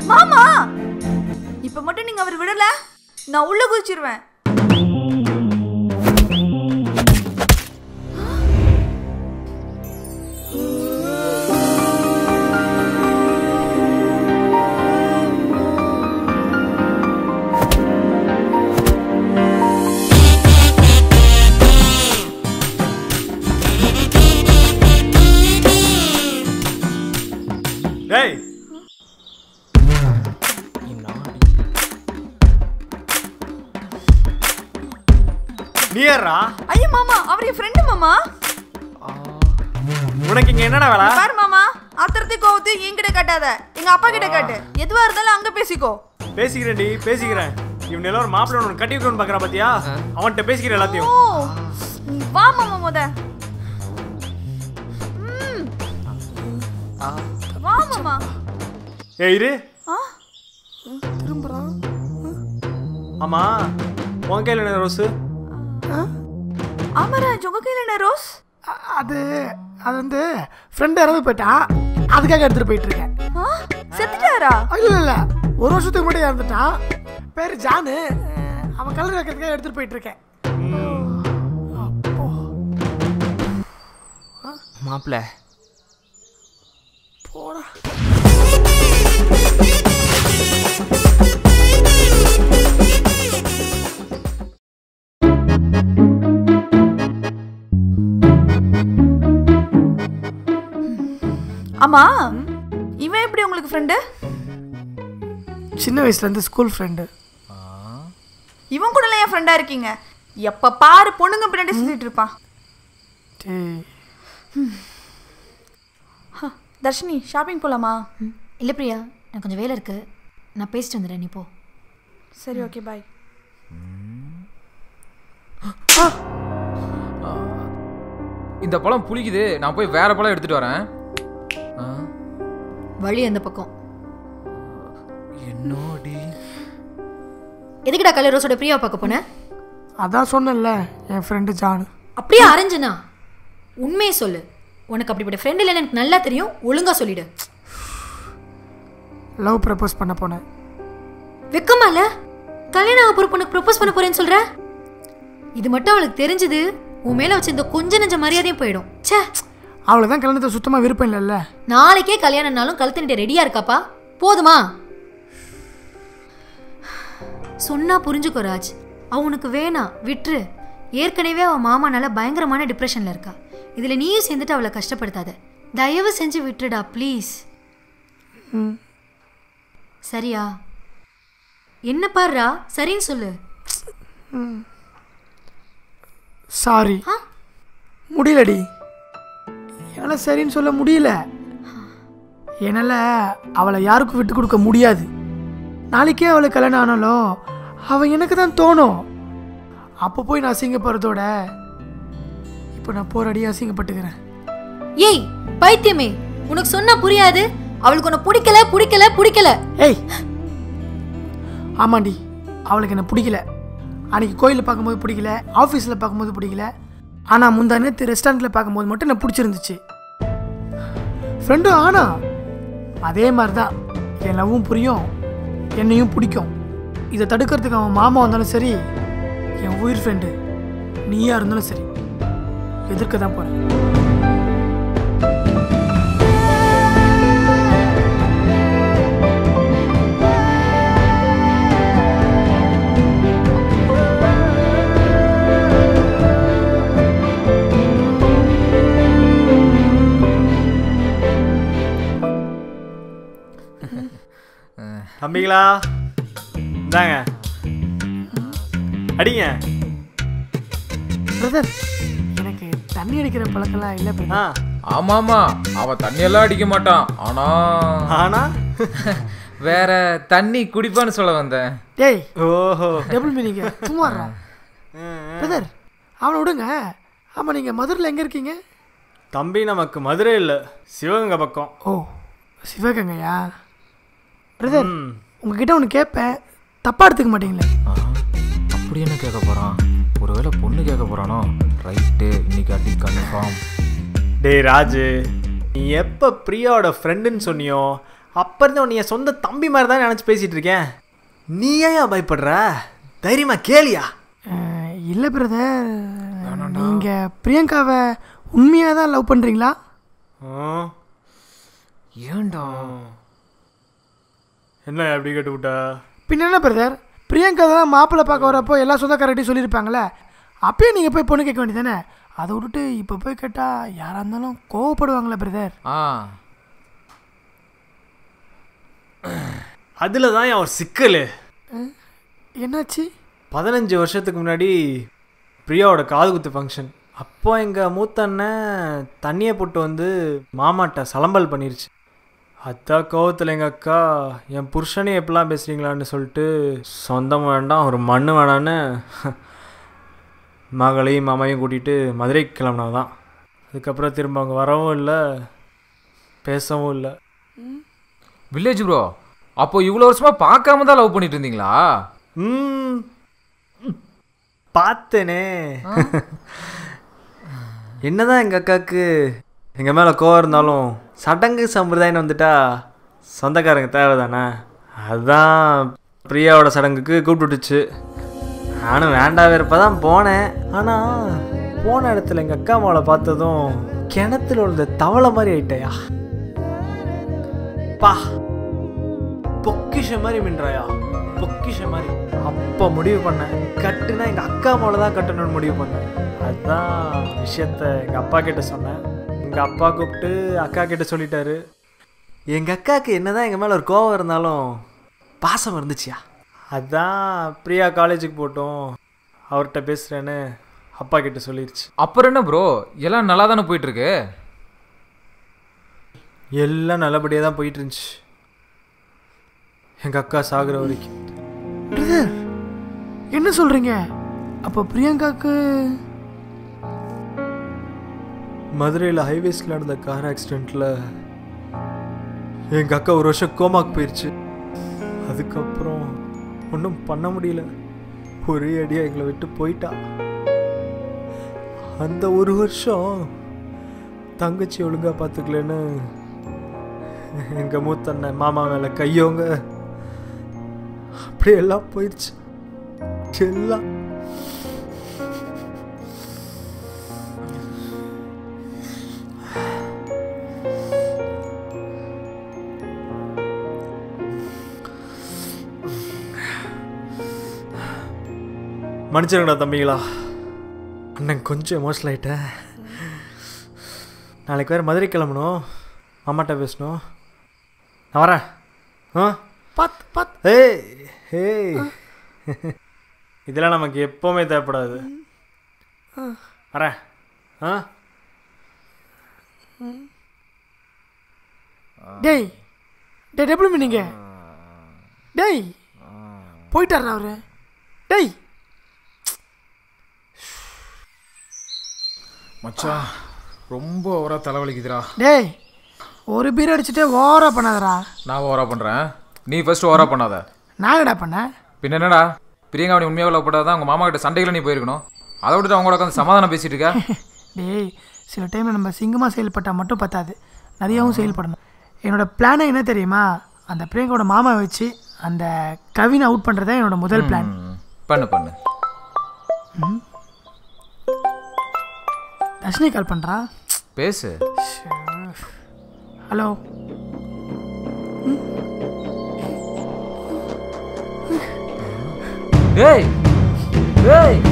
மாமா இப்ப மட்டும் நீங்க அவர் விடல நான் உள்ள குதிச்சிருவேன் டேய் நீ யாரா ஐயோ மாமா அவர் என் ஃப்ரெண்டு மாமா உனக்கு இங்க என்னடா வேலை பாரு மாமா ஆத்திரத்தை கோவத்து என்கிட்ட காட்டாத எங்க அப்பா கிட்ட காட்டு எதுவா இருந்தாலும் அங்க பேசிக்கோ பேசிக்கிறேன்டி பேசிக்கிறேன் இவன் எல்லாம் ஒரு மாப்பிள்ளை ஒன்று கட்டி வைக்கணும்னு பார்க்குறான் பாத்தியா அவன்கிட்ட பேசிக்கிறேன் ஓ எல்லாத்தையும் நீ வா மாமா முத ம். வா மாமா ஏய் இரு ஆ திரும்புறான் ஆமா உன் கையில் என்ன ரோஸு ஆமாராஜ் உங்க கையில என்ன ரோஸ் அ- அது அது வந்து ஃப்ரெண்டு இறந்து போயிட்டான் அதுக்காக எடுத்துட்டு போயிட்டு இருக்கேன் ஆ செத்துட்டாரா இல்ல இல்ல ஒரு வருஷத்துக்கு முன்னாடி இறந்துட்டான் பேரு ஜானு அவன் கலர் வைக்கிறதுக்காக எடுத்துட்டு போயிட்டு இருக்கேன் அப்போ மாப்பிள்ள போடா ஆமா இவன் எப்படி உங்களுக்கு ஃப்ரெண்டு சின்ன வயசுல இருந்து ஸ்கூல் ஃப்ரெண்டு இவன் கூட என் ஃப்ரெண்டா இருக்கீங்க எப்ப பாரு பொண்ணுங்க பின்னாடி சுத்திட்டு இருப்பான் ஹ, தர்ஷினி ஷாப்பிங் போலாமா இல்லை பிரியா எனக்கு கொஞ்சம் வேலை இருக்கு நான் பேசிட்டு வந்துடுறேன் நீ போ சரி ஓகே பாய் இந்த பழம் புளிக்குது நான் போய் வேற பழம் எடுத்துட்டு வரேன் ஆ, வழி அந்த பக்கம் என்னோடி எதுக்குடா கலை ரோஸோட பிரியாவை பார்க்க போனேன் அதான் சொன்னேன்ல என் ஃப்ரெண்டு ஜானு அப்படியே அரைஞ்சனா உண்மையை சொல்லு உனக்கு அப்படிப்பட்ட ஃப்ரெண்ட் இல்லைன்னு எனக்கு நல்லா தெரியும் ஒழுங்கா சொல்லிடு லவ் ப்ரப்போஸ் பண்ண போனேன் வெக்கமா இல்ல கல்யாணம் ஆக போற பொண்ணுக்கு ப்ரப்போஸ் பண்ண போறேன்னு சொல்ற இது மட்டும் அவளுக்கு தெரிஞ்சது உன் மேல வச்ச இந்த கொஞ்ச நெஞ்ச மரியாதையும் போயிடும் ச்சே அவளுக்கு தான் கல்யாணத்தை சுத்தமாக விருப்பம் இல்லைல்ல நாளைக்கே கல்யாணம்னாலும் கழுத்து நீட்ட ரெடியா இருக்காப்பா போதுமா சொன்னா புரிஞ்சுக்கோ ராஜ் அவ உனக்கு வேணாம் விட்டுரு ஏற்கனவே அவன் மாமானால பயங்கரமான டிப்ரெஷன்ல இருக்கா இதுல நீயும் சேர்ந்துட்டு அவளை கஷ்டப்படுத்தாத தயவு செஞ்சு விட்டுடா ப்ளீஸ் சரியா என்ன பாருடா சரின்னு சொல்லு சாரி ஆ? முடியலடி என்னால் சரின்னு சொல்ல முடியல என்னால் அவளை யாருக்கும் விட்டு கொடுக்க முடியாது நாளைக்கே அவளுக்கு கல்யாணம் ஆனாலும் அவள் எனக்கு தான் தோணும் அப்போ போய் நான் அசிங்கப்படுறதோட இப்போ நான் போராடி அசிங்கப்பட்டுக்கிறேன் ஏய் பைத்தியமே உனக்கு சொன்னா புரியாது அவளுக்கு உன்னை பிடிக்கல பிடிக்கல பிடிக்கல ஏய் ஆமாண்டி அவளுக்கு என்ன பிடிக்கல அன்னைக்கு கோயிலில் பார்க்கும்போது பிடிக்கல ஆஃபீஸில் பார்க்கும்போது பிடிக்கல ஆனால் முந்தா நேற்று ரெஸ்டாரண்ட்டில் பார்க்கும்போது மட்டும் எனக்கு பிடிச்சிருந்துச்சு ஃப்ரெண்டும் ஆனா அதே மாதிரி தான் என் லவ்வும் புரியும் என்னையும் பிடிக்கும் இதை தடுக்கிறதுக்கு அவன் மாமா வந்தாலும் சரி என் உயிர் ஃப்ரெண்டு நீயா இருந்தாலும் சரி எதிர்க்க தான் போகிறேன் தம்பிங்களா இந்தாங்க அடிங்க பிரதர் எனக்கு தண்ணி அடிக்கிற பழக்கம்லாம் இல்லை பிரதர் ஆ ஆமாமா அவன் தண்ணியெல்லாம் அடிக்க மாட்டான் ஆனா ஆனா வேற தண்ணி குடிப்பான்னு சொல்ல வந்தேன் டேய் ஓஹோ டபுள் மீனிங்க சும்மா பிரதர் அவனை விடுங்க ஆமாம் நீங்கள் மதுரையில் எங்கே இருக்கீங்க தம்பி நமக்கு மதுரை இல்லை சிவகங்கை பக்கம் ஓ சிவகங்கையா பிரதர் ம். உங்ககிட்ட ஒன்று கேட்பேன் தப்பாக எடுத்துக்க மாட்டீங்களே ஆ, அப்படி என்ன கேட்க போறான் ஒருவேளை பொண்ணு கேட்க போறானோ ரைட்டு இன்னைக்கு அடி கன்ஃபார்ம் டேய் ராஜு நீ எப்போ பிரியாவோட ஃப்ரெண்டுன்னு சொன்னியோ அப்போ இருந்து உன்னை என் சொந்த தம்பி மாதிரி தான் நினச்சி பேசிகிட்டு இருக்கேன் நீ ஏன் பயப்படுற தைரியமா கேளியா அஹ், இல்லை பிரதர் நீங்கள் பிரியங்காவை உண்மையாக தான் லவ் பண்ணுறீங்களா ஏன்டா என்ன அப்படி கேட்டு விட்டா பின்ன என்ன பிரதர் பிரியங்கா தான் மாப்பிள்ளை பார்க்க வரப்போ எல்லா சொந்தக்காரர்கிட்டையும் சொல்லியிருப்பாங்களே அப்பயே நீங்கள் போய் பொண்ணு கேட்க வேண்டியதானே அதை விட்டுட்டு இப்போ போய் கேட்டால் யாராக இருந்தாலும் கோவப்படுவாங்களே பிரதர் ஆ அதில் தான் என் ஒரு சிக்கல் என்னாச்சு பதினஞ்சு வருஷத்துக்கு முன்னாடி பிரியாவோட காது குத்து ஃபங்க்ஷன் அப்போ எங்கள் மூத்த அண்ணன் தண்ணியை போட்டு வந்து மாமாட்ட சலம்பல் பண்ணிருச்சு அதான் கோவத்தில் எங்கள் அக்கா என் புருஷனே எப்படிலாம் பேசுகிறீங்களான்னு சொல்லிட்டு சொந்தம் வேண்டாம் ஒரு மண்ணு வேணான்னு மகளையும் மாமாவையும் கூட்டிகிட்டு மதுரைக்கு கிளம்புனது தான் அதுக்கப்புறம் திரும்ப அங்கே வரவும் இல்லை பேசவும் இல்லை வில்லேஜ் ப்ரோ அப்போ இவ்வளோ வருஷமா பார்க்காம தான் லவ் பண்ணிட்டு இருந்தீங்களா ம் பார்த்தேனே என்னதான் எங்கள் அக்காவுக்கு எங்கள் மேலே கோவம் இருந்தாலும் சடங்கு சம்பிரதாயம்னு வந்துட்டா சொந்தக்காரங்க தேவை தானே அதுதான் பிரியாவோட சடங்குக்கு கூப்பிட்டுட்டுச்சு நானும் வேண்டா வெறுப்பா தான் போனேன் ஆனால் போன இடத்துல எங்கள் அக்கா மாவை பார்த்ததும் கிணத்துல விழுந்த தவளை மாதிரி ஆயிட்டயா பா பொக்கிஷ மாதிரி மின்றாயா பொக்கிஷ மாதிரி அப்போ முடிவு பண்ணேன் கட்டுனா எங்கள் அக்கா மேலே தான் கட்டணும்னு முடிவு பண்ணேன் அதுதான் விஷயத்த எங்கள் அப்பா கிட்ட சொன்னேன் எங்கள் அப்பா கூப்பிட்டு அக்கா கிட்ட சொல்லிட்டாரு எங்கள் அக்காவுக்கு என்னதான் எங்கள் மேலே ஒரு கோவம் இருந்தாலும் பாசம் இருந்துச்சியா அதான் பிரியா காலேஜுக்கு போட்டோம் அவர்கிட்ட பேசுகிறேன்னு அப்பா கிட்ட சொல்லிடுச்சு அப்புறம் என்ன ப்ரோ எல்லாம் நல்லா தானே போயிட்டு இருக்கு எல்லாம் நல்லபடியாக தான் போயிட்டு இருந்துச்சு எங்கள் அக்கா சாகுற வரைக்கும் பிரதர் என்ன சொல்கிறீங்க அப்போ பிரியங்காவுக்கு மதுரையில் ஹைவேஸில் நடந்த கார் ஆக்சிடெண்ட்டில் எங்கள் அக்கா ஒரு வருஷம் கோமாக்கு போயிடுச்சு அதுக்கப்புறம் ஒன்றும் பண்ண முடியல ஒரே அடியாக எங்களை விட்டு போயிட்டா அந்த ஒரு வருஷம் தங்கச்சி ஒழுங்காக பார்த்துக்கலன்னு எங்கள் மூத்த அண்ணன் மாமா மேலே கையோங்க அப்படியே எல்லாம் போயிடுச்சு எல்லாம் மன்னிச்சிருங்கடா தம்பிங்களா அண்ணன் கொஞ்சம் எமோஷனல் ஆகிட்டேன் நாளைக்கு வேறு மதுரை கிளம்பணும் அம்மாட்ட பேசணும் நான் வரேன் ஆ பத் பத் ஏய் ஏய் இதெல்லாம் நமக்கு எப்போவுமே தேவைப்படாது வரேன் ஆ டேய் டேய் டபுள் மீனிங்க டேய் போயிட்டாரா அவரு டேய் மச்சான் ரொம்ப ஓரா தலைவலிக்குதுடா டேய் ஒரு பீர் அடிச்சுட்டே ஓவரா பண்ணாதடா நான் ஓரா பண்ணுறேன் நீ ஃபர்ஸ்ட் ஓரா பண்ணாத நாங்கடா பண்ணேன் பின்ன என்னடா பிரியங்கா நீ உண்மையாக லவ் தான் உங்கள் மாமா கிட்ட சண்டைகளை நீ போயிருக்கணும் அதை விட்டு அவங்களோட உட்காந்து சமாதானம் பேசிட்டு இருக்க டேய் சில டைமில் நம்ம சிங்கமாக செயல்பட்டால் மட்டும் பத்தாது நிறையாவும் செயல்படணும் என்னோட பிளானே என்ன தெரியுமா அந்த பிரியங்காவோட மாமா வச்சு அந்த கவினை அவுட் பண்ணுறதே என்னோட முதல் பிளான் ம், பண்ணு பண்ணு தர்ஷினி கால் பண்ணுறா பேசு ஹலோ டேய் டேய்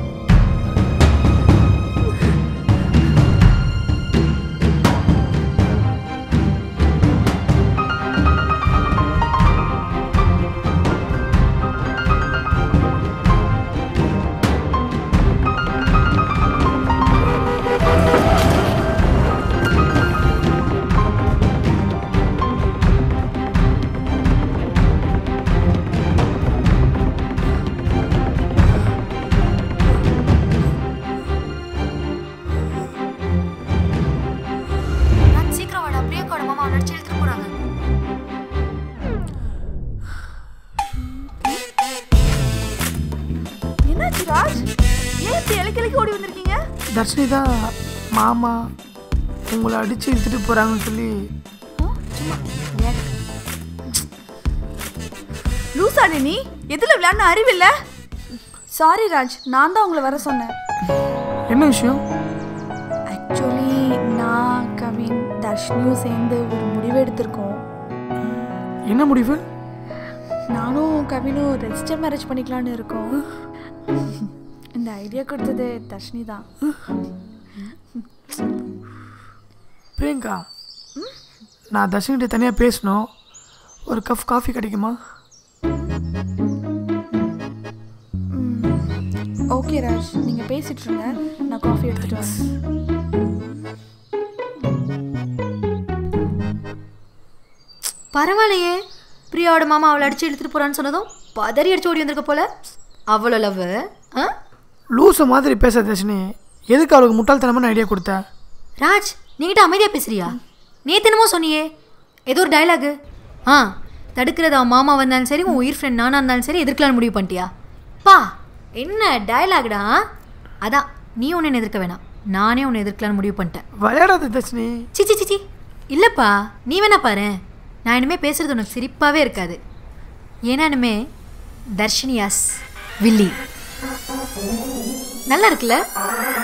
நான் சீக்கிரம் வாடா பிரியங்காவோட மாமா அவனை அடிச்சு இழுத்துட்டு போறாங்க என்னாச்சு ராஜ் ஏன் இப்படி இலக்கு இலக்கி ஓடி வந்திருக்கீங்க தர்ஷினி தான் மாமா உங்களை அடித்து இழுத்துட்டு போகிறாங்கன்னு சொல்லி ஆ, சும்மா விளையாட்டு. லூசாடி நீ எதுல விளையாடணும் அறிவில்ல சாரி ராஜ் நான் தான் உங்களை வர சொன்னேன் என்ன விஷயம் ஆக்சுவலி நான் கவின் தர்ஷினியும் சேர்ந்து ஒரு முடிவு எடுத்திருக்கோம் என்ன முடிவு நானும் கவினும் ரெஜிஸ்டர் மேரேஜ் பண்ணிக்கலாம்னு இருக்கோம் இந்த ஐடியா கொடுத்தது தர்ஷினி தான் பிரியங்கா நான் தர்ஷன்கிட்ட தனியாக பேசணும் ஒரு கப் காஃபி கிடைக்குமா ஓகே ராஜ் நீங்கள் பேசிட்டு இருங்க நான் காஃபி எடுத்துட்டு வரேன் பரவாயில்லையே பிரியாவோட மாமா அவளை அடிச்சு இழுத்துட்டு போறான்னு சொன்னதும் பதறி அடிச்சு ஓடி வந்திருக்க போல அவ்வளோ லவ் ஆ லூசு மாதிரி பேச தர்ஷினி எதுக்கு அவளுக்கு முட்டாள்தனமான ஐடியா கொடுத்த ராஜ் நீங்கிட்ட அமைதியா பேசுறியா நேத்து என்னமோ சொன்னியே ஏதோ ஒரு டயலாகு ஆ தடுக்கிறது அவன் மாமா வந்தாலும் சரி உன் உயிர் ஃப்ரெண்ட் நானா இருந்தாலும் சரி எதிர்க்கலாம்னு முடிவு பண்ணிட்டியா பா என்ன டயலாக்டா அதான் நீ உன்னை எதிர்க்க வேணாம் நானே உன்னை எதிர்க்கலாம்னு முடிவு பண்ணிட்டேன் விளையாடாத தர்ஷினி சிச்சி சிச்சி இல்லைப்பா நீ வேணா பாரு நான் இனிமே பேசுறது உனக்கு சிரிப்பாகவே இருக்காது ஏன்னா இனிமே தர்ஷினியாஸ் வில்லி நல்லா இருக்குல்ல